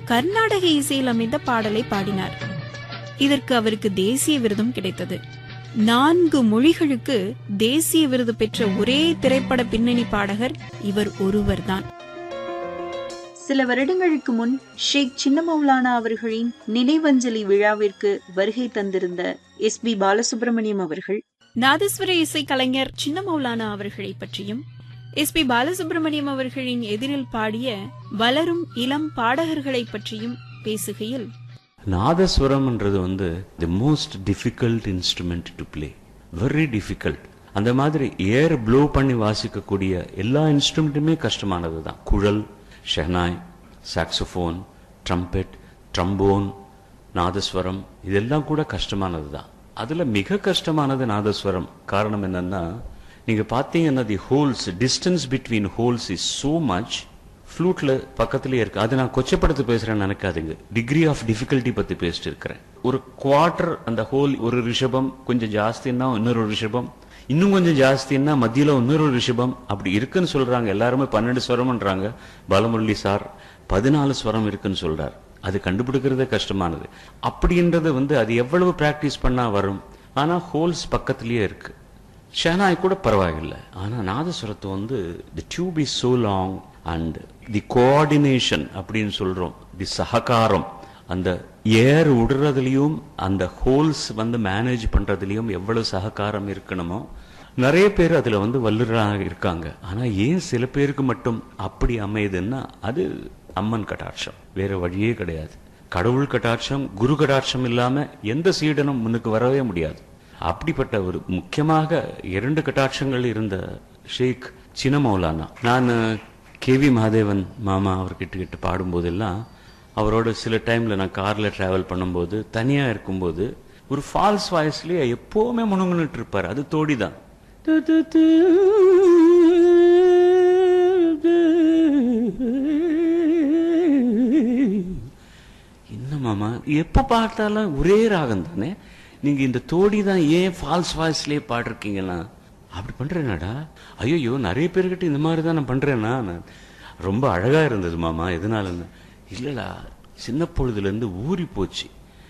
கர்நாடக இசையில் அமைந்த பாடலை பாடினார் இதற்கு அவருக்கு தேசிய விருதும் கிடைத்தது நான்கு மொழிகளுக்கு தேசிய விருது பெற்ற ஒரே திரைப்பட பின்னணி பாடகர் இவர் ஒருவர்தான் சில வருடங்களுக்கு முன் ஷேக் சின்ன மௌலானா அவர்களின் நினைவஞ்சலி விழாவிற்கு வருகை தந்திருந்த எஸ் பி பாலசுப்ரமணியம் அவர்கள் நாதஸ்வர இசை கலைஞர் சின்ன மௌலானா அவர்களை பற்றியும் எஸ் பி பாலசுப்ரமணியம் அவர்களின் எதிரில் பாடிய வளரும் இளம் பாடகர்களை பற்றியும் பேசுகையில் நாதஸ்வரம்ன்றது வந்து the most difficult instrument to play very difficult அந்த மாதிரி ஏர் ப்ளோ பண்ணி வாசிக்கக்கூடிய எல்லா இன்ஸ்ட்ருமெண்ட்டுமே கஷ்டமானது தான் குழல் shehnai saxophone trumpet trombone nadaswaram இதெல்லாம் கூட கஷ்டமானது தான் அதுல மிக கஷ்டமானது நாதஸ்வரம் காரணம் என்னன்னா நீங்க பாத்தீங்கன்னா the holes distance between holes is so much ஃப்ளூட்ல பக்கத்துலயே இருக்கு அது நான் கொச்சப்படுத்தி பேசுறேன்னு நினைக்காதீங்க டிகிரி ஆஃப் டிஃபிகல்ட்டி பத்தி பேசிட்டு இருக்கிறேன் ஒரு குவார்டர் அந்த ஹோல் ஒரு ரிஷபம் கொஞ்சம் ஜாஸ்தின்னா இன்னொரு ரிஷபம் இன்னும் கொஞ்சம் ஜாஸ்தின்னா மத்தியில இன்னொரு ரிஷபம் அப்படி இருக்குன்னு சொல்றாங்க எல்லாருமே பன்னெண்டு ஸ்வரம்ன்றாங்க பாலமுரளி சார் பதினாலு ஸ்வரம் இருக்குன்னு சொல்றார் அது கண்டுபிடிக்கிறதே கஷ்டமானது அப்படின்றது வந்து அது எவ்வளவு பிராக்டிஸ் பண்ணா வரும் ஆனா ஹோல்ஸ் பக்கத்திலேயே இருக்கு ஷெனாய் கூட பரவாயில்லை ஆனா நாதஸ்வரத்தை வந்து the tube is so long and the coordination அப்படின்னு சொல்றோம் தி சஹகாரம் அந்த ஏர் விடுறதுலயும் அந்த ஹோல்ஸ் வந்து மேனேஜ் பண்றதுலயும் எவ்வளவு சஹகாரம் இருக்கணுமோ நிறைய பேர் அதுல வந்து வல்லுறாக இருக்காங்க ஆனா ஏன் சில பேருக்கு மட்டும் அப்படி அமையுதுன்னா அது அம்மன் கட்டாட்சம் வேற வழியே கிடையாது கடவுள் கட்டாட்சம் குரு கட்டாட்சம் இல்லாம எந்த சீடனும் முன்னுக்கு வரவே முடியாது அப்படிப்பட்ட ஒரு முக்கியமாக இரண்டு கட்டாட்சங்கள் இருந்த ஷேக் சின்ன மௌலானா நான் கே வி மகாதேவன் மாமா அவர்கிட்ட கிட்ட பாடும்போதெல்லாம் அவரோட சில டைம்ல நான் கார்ல டிராவல் பண்ணும்போது தனியா இருக்கும்போது ஒரு ஃபால்ஸ் வாய்ஸ்லயே எப்பவுமே முணுங்குன்னுட்டு இருப்பார் அது தோடிதான் என்ன மாமா எப்ப பார்த்தாலும் ஒரே ராகம் தானே நீங்க இந்த தோடி தான் ஏன் ஃபால்ஸ் வாய்ஸ்லயே பாடிருக்கீங்களா அப்படி பண்றேனாடா ஐயோ நிறைய பேர்கிட்ட இந்த மாதிரி தான் நான் பண்றேன்னா நான் ரொம்ப அழகா இருந்தது மாமா எதனாலன்னு இல்லடா சின்ன பொழுதுல இருந்து ஊறி போச்சு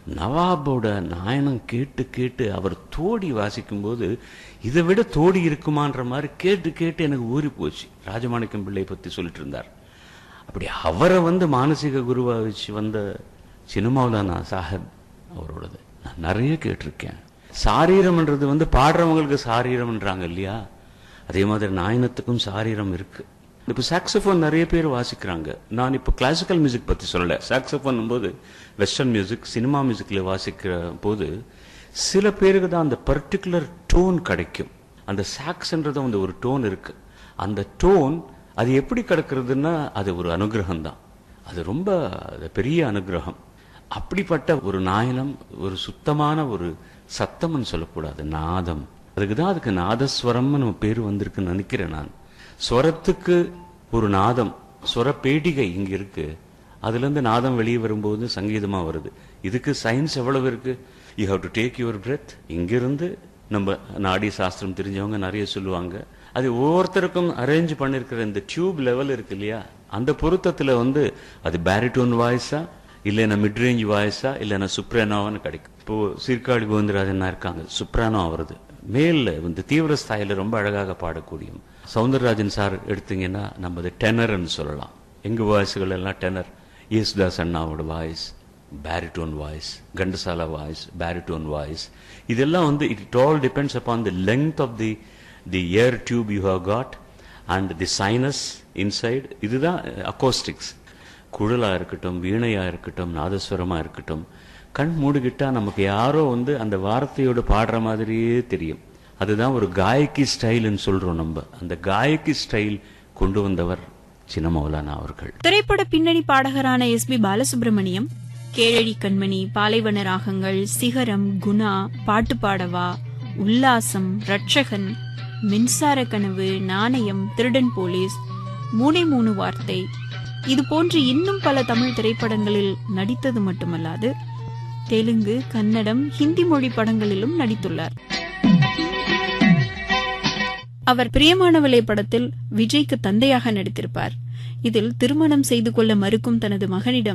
நவாபோட நாயனம் கேட்டு கேட்டு அவர் தோடி வாசிக்கும்போது இதை விட தோடி இருக்குமான்ற மாதிரி கேட்டு கேட்டு எனக்கு ஊறி போச்சு ராஜமாணிக்கம் பிள்ளை பத்தி சொல்லிட்டு இருந்தார் அப்படி அவரை வந்து மானசீக குருவா வச்சு வந்த சினிமாவுலானா சாஹிப் அவரோடது நான் நிறைய கேட்டிருக்கேன் சாரீரம்ன்றது வந்து பாடுறவங்களுக்கு சாரீரம்ன்றாங்க இல்லையா அதே மாதிரி நாயனத்துக்கும் சாரீரம் இருக்கு இப்போ சாக்ஸோஃபோன் நிறைய பேர் வாசிக்கிறாங்க நான் இப்போ கிளாசிக்கல் மியூசிக் பத்தி சொல்லல சாக்ஸோஃபோன் போது வெஸ்டர்ன் மியூசிக் சினிமா மியூசிக்ல வாசிக்கிற போது சில பேருக்கு தான் அந்த பர்டிகுலர் டோன் கிடைக்கும் அந்த சாக்ஸ்ன்றது அந்த ஒரு டோன் இருக்கு அந்த டோன் அது எப்படி கிடக்கிறதுன்னா அது ஒரு அனுகிரகம் தான் அது ரொம்ப அது பெரிய அனுகிரகம் அப்படிப்பட்ட ஒரு நாயனம் ஒரு சுத்தமான ஒரு சத்தம்னு சொல்லக்கூடாது நாதம் அதுக்கு தான் அதுக்கு நாதஸ்வரம்னு நம்ம பேர் வந்திருக்குன்னு நினைக்கிறேன் நான் ஸ்வரத்துக்கு ஒரு நாதம் ஸ்வர பேடிகை இங்க இருக்கு அதுல இருந்து நாதம் வெளியே வரும்போது சங்கீதமா வருது இதுக்கு சயின்ஸ் எவ்வளவு இருக்கு you have to take your breath இங்கிருந்து நம்ம நாடி சாஸ்திரம் தெரிஞ்சவங்க நிறைய சொல்லுவாங்க அது ஒவ்வொருத்தருக்கும் அரேஞ்ச் பண்ணிருக்கிற இந்த டியூப் லெவல் இருக்கு இல்லையா அந்த பொருத்தத்துல வந்து அது பேரிட்டோன் வாய்ஸா இல்லைன்னா மிட்ரேஞ்ச் வாய்ஸா இல்லைன்னா சுப்ரானோவான்னு கிடைக்கும் இப்போ சீர்காழி கோவிந்தராஜன் இருக்காங்க சுப்ரானோ வருது மேல்ல இந்த தீவிர ஸ்தாயில ரொம்ப அழகாக பாடக்கூடிய சவுந்தரராஜன் சார் எடுத்தீங்கன்னா நம்ம அது டெனர்னு சொல்லலாம் எங்க வாய்ஸ்கள் எல்லாம் டெனர் யேசுதாஸ் அண்ணாவோட voice baritone voice Ghantasala voice baritone voice இதெல்லாம் வந்து it all depends upon the length of the the air tube you have got and the sinus inside இதுதான் அக்கோஸ்டிக்ஸ் குழலா இருக்கட்டும் வீணையா இருக்கட்டும் நாதஸ்வரமா இருக்கட்டும் கண் மூடிக்கிட்டா நமக்கு யாரோ வந்து அந்த வார்த்தையோட பாடுற மாதிரியே தெரியும் அதுதான் ஒரு காயக்கி ஸ்டைல்னு சொல்றோம் நம்ம அந்த காயக்கி ஸ்டைல் கொண்டு வந்தவர் சின்ன மௌலானா அவர்கள் திரைப்பட பின்னணி பாடகரான எஸ் பி பாலசுப்ரமணியம் கேழடி கண்மணி பாலைவன ராகங்கள் சிகரம் குணா பாட்டு பாடவா உல்லாசம் ரட்சகன் மின்சார கனவு நாணயம் திருடன் போலீஸ் மூணே மூணு வார்த்தை இது போன்று இன்னும் பல தமிழ் திரைப்படங்களில் நடித்தது மட்டுமல்லாது தெலுங்கு கன்னடம் ஹிந்தி மொழி படங்களிலும் நடித்துள்ளார் அவர் பிரியமானவளை படத்தில் விஜய்க்கு தந்தையாக நடித்திருப்பார் இதில் திருமணம் செய்து கொள்ள மறுக்கும் தனது மகனிடம்